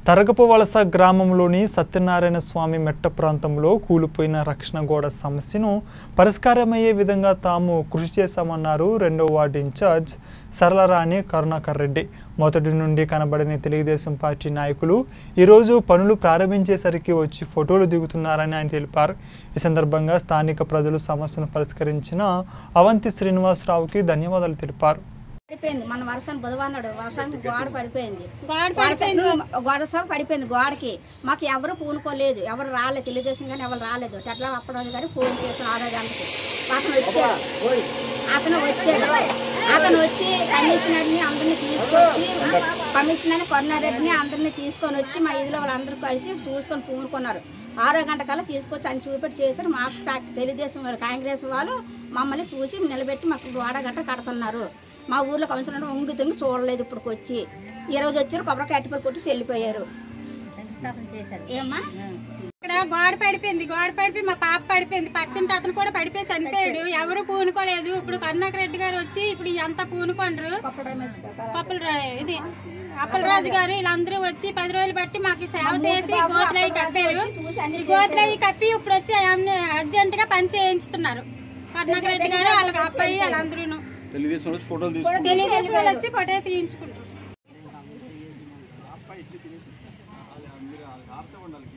తరగపు వలస గ్రామంలోని సత్యనారాయణ స్వామి మెట్ట ప్రాంతంలో కూలిపోయిన రక్షణ గోడ సమస్యను పరిష్కారమయ్యే విధంగా తాము కృషి చేశామన్నారు రెండో వార్డు ఇన్ఛార్జ్ సరళరాణి కరుణాకర్ రెడ్డి మొదటి నుండి కనబడని తెలుగుదేశం పార్టీ నాయకులు ఈరోజు పనులు ప్రారంభించేసరికి వచ్చి ఫోటోలు దిగుతున్నారని ఆయన తెలిపారు ఈ సందర్భంగా స్థానిక ప్రజలు సమస్యను పరిష్కరించిన అవంతి శ్రీనివాసరావుకి ధన్యవాదాలు తెలిపారు పడిపోయింది మన వర్షాన్ని బుధవారం వర్షానికి గోడ పడిపోయింది గోడ పడిపోయింది. గోడ- గోడ సోక పడిపోయింది గోడకి మాకు ఎవరు పూనుకోలేదు ఎవరు రాలేదు తెలుగుదేశం కానీ ఎవరు రాలేదు చెట్ల అప్పడం కానీ ఫోన్ చేసిన ఆరో గంటకి అతను వచ్చాడు అతను వచ్చాడు అతను వచ్చి కమిషనర్ని అందరినీ తీసుకొచ్చి కమిషనర్ని కొన్నారెడ్డిని అందరినీ తీసుకొని వచ్చి మా ఇదిలో వాళ్ళందరూ కలిసి చూసుకొని పూనుకున్నారు ఆరో గంట కల్లా తీసుకొచ్చి అని చూపెట్టి చేశారు మాకు కా- తెలుగుదేశం వాళ్ళు కాంగ్రెస్ వాళ్ళు మమ్మల్ని చూసి నిలబెట్టి మాకు గోడ గంట కడుతున్నారు మా ఊర్లో కమిషనర్ ఉంగి తింగి చూడలేదు ఇప్పటికి వచ్చి ఈ రోజు వచ్చారు కొబ్బరికాయ అట్టిపడి కొట్టి వెళ్ళిపోయారు ఏమ్మా ఇక్కడ గోడ పడిపోయింది గోడ పడిపోయి మా పాప పడిపోయింది పక్కింటి అతను కూడా పడిపోయి చనిపోయాడు ఎవరు పూనుకోలేదు ఇప్పుడు కరుణాకర్ రెడ్డి గారు వచ్చి ఇప్పుడు ఎంత పూనుకోండ్రు కొప్పల రమేష్ గారు. పప్పుల రా- ఇది అప్పలరాజు గారు వీళ్ళందరూ వచ్చి పది రోజులు బట్టి మాకు సేవ చేసి గోతులయ్యి కప్పారు ఈ గోతులయ్యి కప్పి ఇప్పుడు వచ్చి అర్జెంట్ గా పని చేయించుతున్నారు కరుణాకర్ రెడ్డి గారు వాళ్ళ అబ్బాయి వాళ్ళందరూ తెలుగుదేశం వచ్చి ఫోటోలు తీసుకుంటారు తెలుగుదేశం వాళ్ళు వచ్చి ఫోటో తీయించుకుంటారు